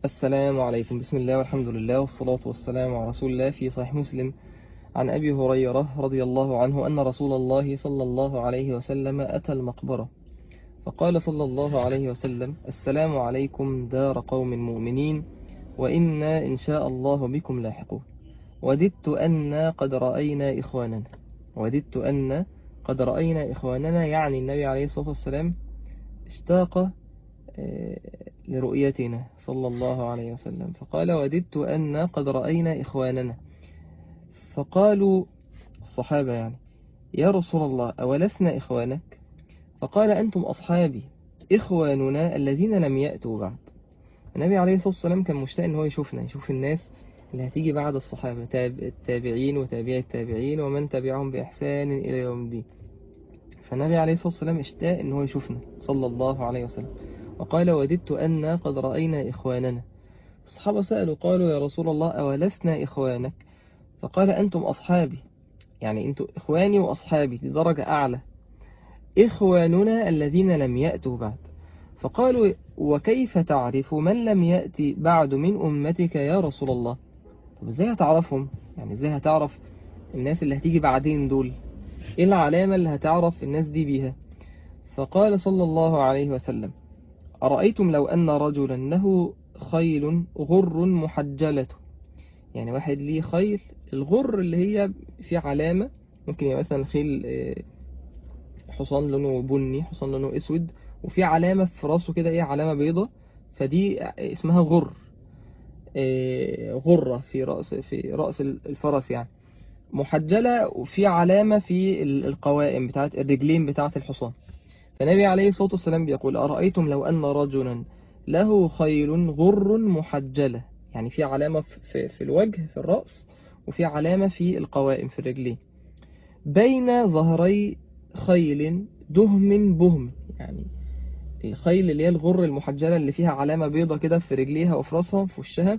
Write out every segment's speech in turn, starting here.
السلام عليكم بسم الله والحمد لله والصلاة والسلام على رسول الله في صحيح مسلم عن أبي هريرة رضي الله عنه أن رسول الله صلى الله عليه وسلم أتى المقبرة فقال صلى الله عليه وسلم السلام عليكم دار قوم مؤمنين وإنا إن شاء الله بكم لاحقون وددت أن قد رأينا إخواننا وددت أن قد رأينا إخواننا يعني النبي عليه الصلاة والسلام اشتاق لرؤيتنا صلى الله عليه وسلم فقال وددت أن قد رأينا إخواننا فقالوا الصحابة يعني يا رسول الله أولسنا إخوانك فقال أنتم أصحابي إخواننا الذين لم يأتوا بعد النبي عليه الصلاة والسلام كان مشتاق أن هو يشوفنا يشوف الناس اللي هتيجي بعد الصحابة التابعين وتابعي التابعين ومن تبعهم بإحسان إلى يوم الدين فالنبي عليه الصلاة والسلام اشتاق أن هو يشوفنا صلى الله عليه وسلم وقال وددت أن قد رأينا إخواننا الصحابة سألوا قالوا يا رسول الله أولسنا إخوانك فقال أنتم أصحابي يعني أنتم إخواني وأصحابي دي درجة أعلى إخواننا الذين لم يأتوا بعد فقالوا وكيف تعرف من لم يأتي بعد من أمتك يا رسول الله طب ازاي هتعرفهم يعني ازاي هتعرف الناس اللي هتيجي بعدين دول ايه العلامة اللي هتعرف الناس دي بيها فقال صلى الله عليه وسلم أرأيتم لو أن رجلا له خيل غر محجلة يعني واحد ليه خيل الغر اللي هي في علامة ممكن يبقى مثلا خيل حصان لونه بني حصان لونه اسود وفي علامة في راسه كده ايه علامة بيضة فدي اسمها غر غرة في رأس في رأس الفرس يعني محجلة وفي علامة في القوائم بتاعت الرجلين بتاعت الحصان فالنبي عليه الصلاة والسلام بيقول أرأيتم لو أن رجلا له خيل غر محجلة يعني في علامة في, في الوجه في الرأس وفي علامة في القوائم في الرجلين بين ظهري خيل دهم بهم يعني الخيل اللي هي الغر المحجلة اللي فيها علامة بيضة كده في رجليها وفي راسها في وشها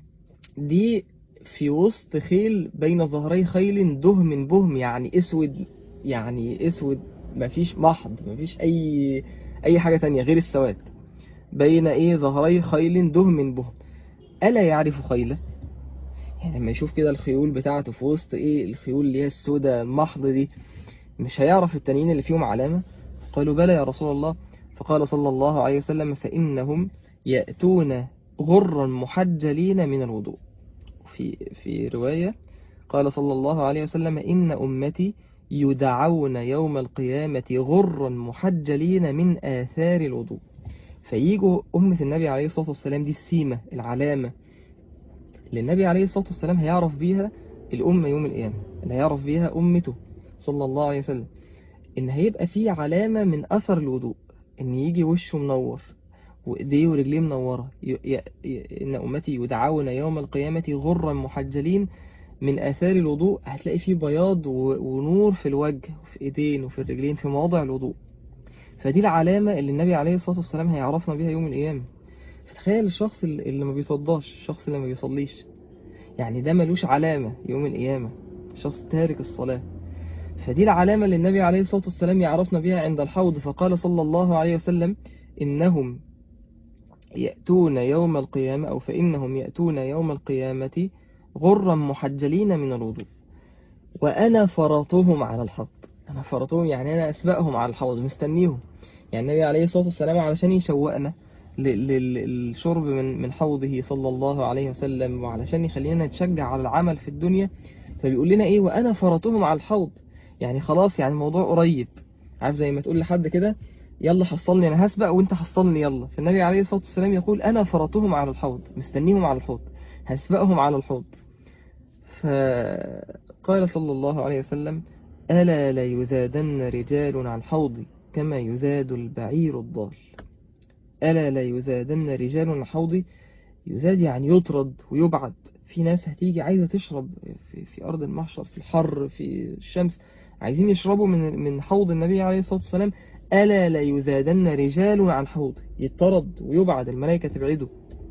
دي في وسط خيل بين ظهري خيل دهم بهم يعني اسود يعني اسود مفيش محض مفيش اي اي حاجة تانية غير السواد بين ايه ظهري خيل دهم بهم ألا يعرف خيله يعني لما يشوف كده الخيول بتاعته في وسط ايه الخيول اللي هي السوداء المحض دي مش هيعرف التانيين اللي فيهم علامة قالوا بلى يا رسول الله فقال صلى الله عليه وسلم فإنهم يأتون غرا محجلين من الوضوء في في رواية قال صلى الله عليه وسلم إن أمتي يدعون يوم القيامة غرا محجلين من آثار الوضوء فييجوا أمة النبي عليه الصلاة والسلام دي السيمة العلامة اللي النبي عليه الصلاة والسلام هيعرف بيها الأمة يوم القيامة اللي هيعرف بيها أمته صلى الله عليه وسلم إن هيبقى فيه علامة من أثر الوضوء إن يجي وشه منور وإيديه ورجليه منورة ي... ي... ي... إن أمتي يدعون يوم القيامة غرا محجلين من آثار الوضوء هتلاقي فيه بياض و... ونور في الوجه وفي إيدين وفي الرجلين في مواضع الوضوء فدي العلامة اللي النبي عليه الصلاة والسلام هيعرفنا بيها يوم القيامة فتخيل الشخص اللي ما بيصداش الشخص اللي ما بيصليش يعني ده ملوش علامة يوم القيامة شخص تارك الصلاة فدي العلامة اللي النبي عليه الصلاة والسلام يعرفنا بها عند الحوض فقال صلى الله عليه وسلم إنهم يأتون يوم القيامة أو فإنهم يأتون يوم القيامة غرا محجلين من الوضوء وأنا فرطهم على الحوض أنا فرطهم يعني أنا أسبقهم على الحوض مستنيهم يعني النبي عليه الصلاة والسلام علشان يشوقنا للشرب من من حوضه صلى الله عليه وسلم وعلشان يخلينا نتشجع على العمل في الدنيا فبيقول لنا إيه وأنا فرطهم على الحوض يعني خلاص يعني الموضوع قريب عارف زي ما تقول لحد كده يلا حصلني أنا هسبق وانت حصلني يلا فالنبي عليه الصلاة والسلام يقول أنا فرطهم على الحوض مستنيهم على الحوض هسبقهم على الحوض فقال صلى الله عليه وسلم ألا لا يزادن رجال عن حوضي كما يزاد البعير الضال ألا لا يزادن رجال عن حوضي يزاد يعني يطرد ويبعد في ناس هتيجي عايزة تشرب في, في أرض المحشر في الحر في الشمس عايزين يشربوا من من حوض النبي عليه الصلاة والسلام ألا لا يزادن رجال عن حوض يطرد ويبعد الملائكة تبعده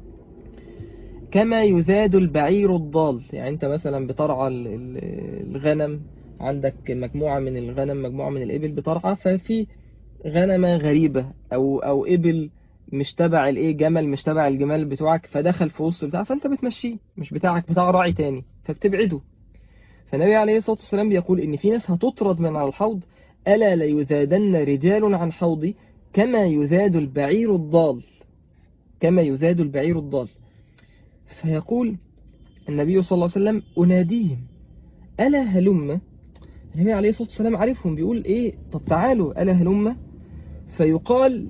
كما يزاد البعير الضال يعني انت مثلا بترعى الغنم عندك مجموعة من الغنم مجموعة من الإبل بترعى ففي غنمة غريبة أو, أو إبل مش تبع الايه جمل مش تبع الجمال بتوعك فدخل في وسط بتاع فانت بتمشيه مش بتاعك بتاع راعي تاني فبتبعده فالنبي عليه الصلاة والسلام بيقول ان في ناس هتطرد من على الحوض ألا ليزادن رجال عن حوضي كما يزاد البعير الضال كما يزاد البعير الضال فيقول النبي صلى الله عليه وسلم أناديهم ألا هلم النبي عليه الصلاة والسلام عارفهم بيقول إيه طب تعالوا ألا هلم فيقال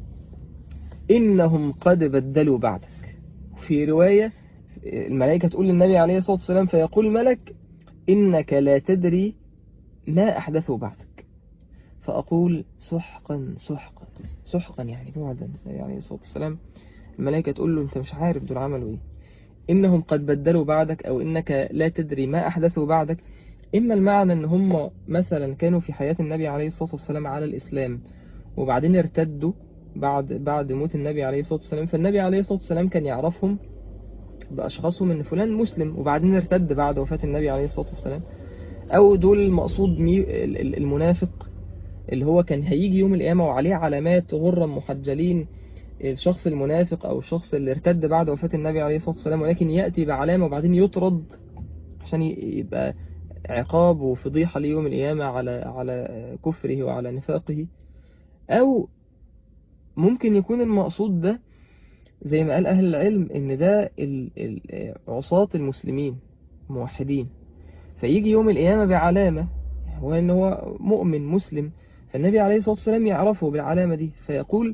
إنهم قد بدلوا بعدك في رواية الملائكة تقول للنبي عليه الصلاة والسلام فيقول الملك إنك لا تدري ما أحدثوا بعدك فأقول سحقا سحقا سحقا يعني بعدا النبي عليه الصلاة والسلام الملائكة تقول له أنت مش عارف دول عملوا إيه إنهم قد بدلوا بعدك أو إنك لا تدري ما أحدثوا بعدك إما المعنى أن هم مثلا كانوا في حياة النبي عليه الصلاة والسلام على الإسلام وبعدين ارتدوا بعد بعد موت النبي عليه الصلاة والسلام فالنبي عليه الصلاة والسلام كان يعرفهم بأشخاصهم أن فلان مسلم وبعدين ارتد بعد وفاة النبي عليه الصلاة والسلام أو دول المقصود المنافق اللي هو كان هيجي يوم القيامة وعليه علامات غرا محجلين الشخص المنافق أو الشخص اللي ارتد بعد وفاة النبي عليه الصلاة والسلام ولكن يأتي بعلامة وبعدين يطرد عشان يبقى عقاب وفضيحة ليوم القيامة على على كفره وعلى نفاقه أو ممكن يكون المقصود ده زي ما قال أهل العلم إن ده عصاة المسلمين موحدين فيجي يوم القيامة بعلامة هو إن هو مؤمن مسلم فالنبي عليه الصلاة والسلام يعرفه بالعلامة دي فيقول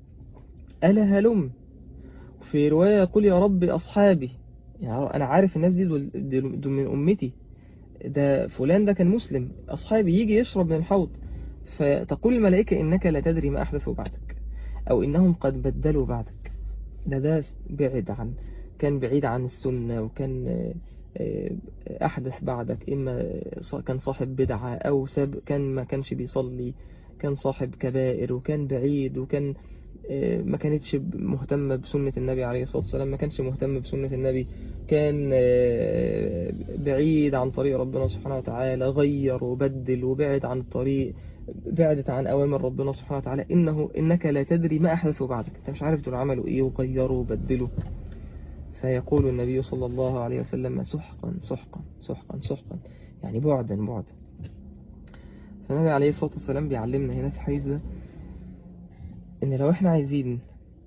ألا هلم في رواية يقول يا رب أصحابي يعني أنا عارف الناس دي دول, دول من أمتي ده فلان ده كان مسلم أصحابي يجي يشرب من الحوض فتقول الملائكة إنك لا تدري ما أحدثوا بعدك أو إنهم قد بدلوا بعدك ده ده بعد عن كان بعيد عن السنة وكان أحدث بعدك إما كان صاحب بدعة أو ساب كان ما كانش بيصلي كان صاحب كبائر وكان بعيد وكان ما كانتش مهتمة بسنة النبي عليه الصلاة والسلام ما كانش مهتم بسنة النبي كان بعيد عن طريق ربنا سبحانه وتعالى غير وبدل وبعد عن الطريق بعدت عن أوامر ربنا سبحانه وتعالى إنه إنك لا تدري ما أحدثوا بعدك أنت مش عارف دول عملوا إيه وغيروا وبدلوا فيقول النبي صلى الله عليه وسلم سحقا سحقا سحقا سحقا يعني بعدا بعدا فالنبي عليه الصلاة والسلام بيعلمنا هنا في الحديث ده ان لو احنا عايزين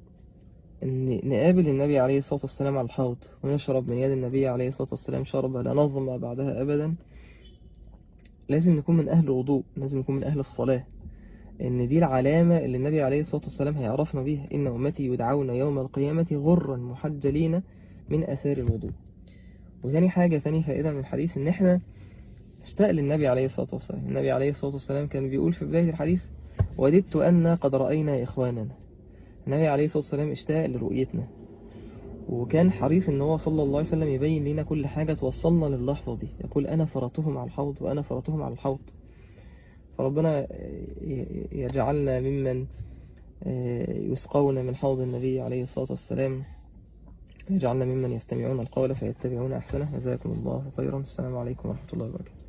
ان نقابل النبي عليه الصلاة والسلام على الحوض ونشرب من يد النبي عليه الصلاة والسلام شربة لا نظم بعدها ابدا لازم نكون من اهل الوضوء لازم نكون من اهل الصلاة ان دي العلامة اللي النبي عليه الصلاة والسلام هيعرفنا بيها ان امتي يدعون يوم القيامة غرا محجلين من اثار الوضوء وثاني حاجة ثاني فائدة من الحديث ان احنا نشتاق للنبي عليه الصلاة والسلام النبي عليه الصلاة والسلام كان بيقول في بداية الحديث وددت أن قد رأينا إخواننا النبي عليه الصلاة والسلام اشتاق لرؤيتنا وكان حريص ان هو صلى الله عليه وسلم يبين لنا كل حاجة توصلنا للحظة دي يقول أنا فرطهم على الحوض وأنا فرطهم على الحوض فربنا يجعلنا ممن يسقون من حوض النبي عليه الصلاة والسلام يجعلنا ممن يستمعون القول فيتبعون أحسنه جزاكم الله خيرا السلام عليكم ورحمة الله وبركاته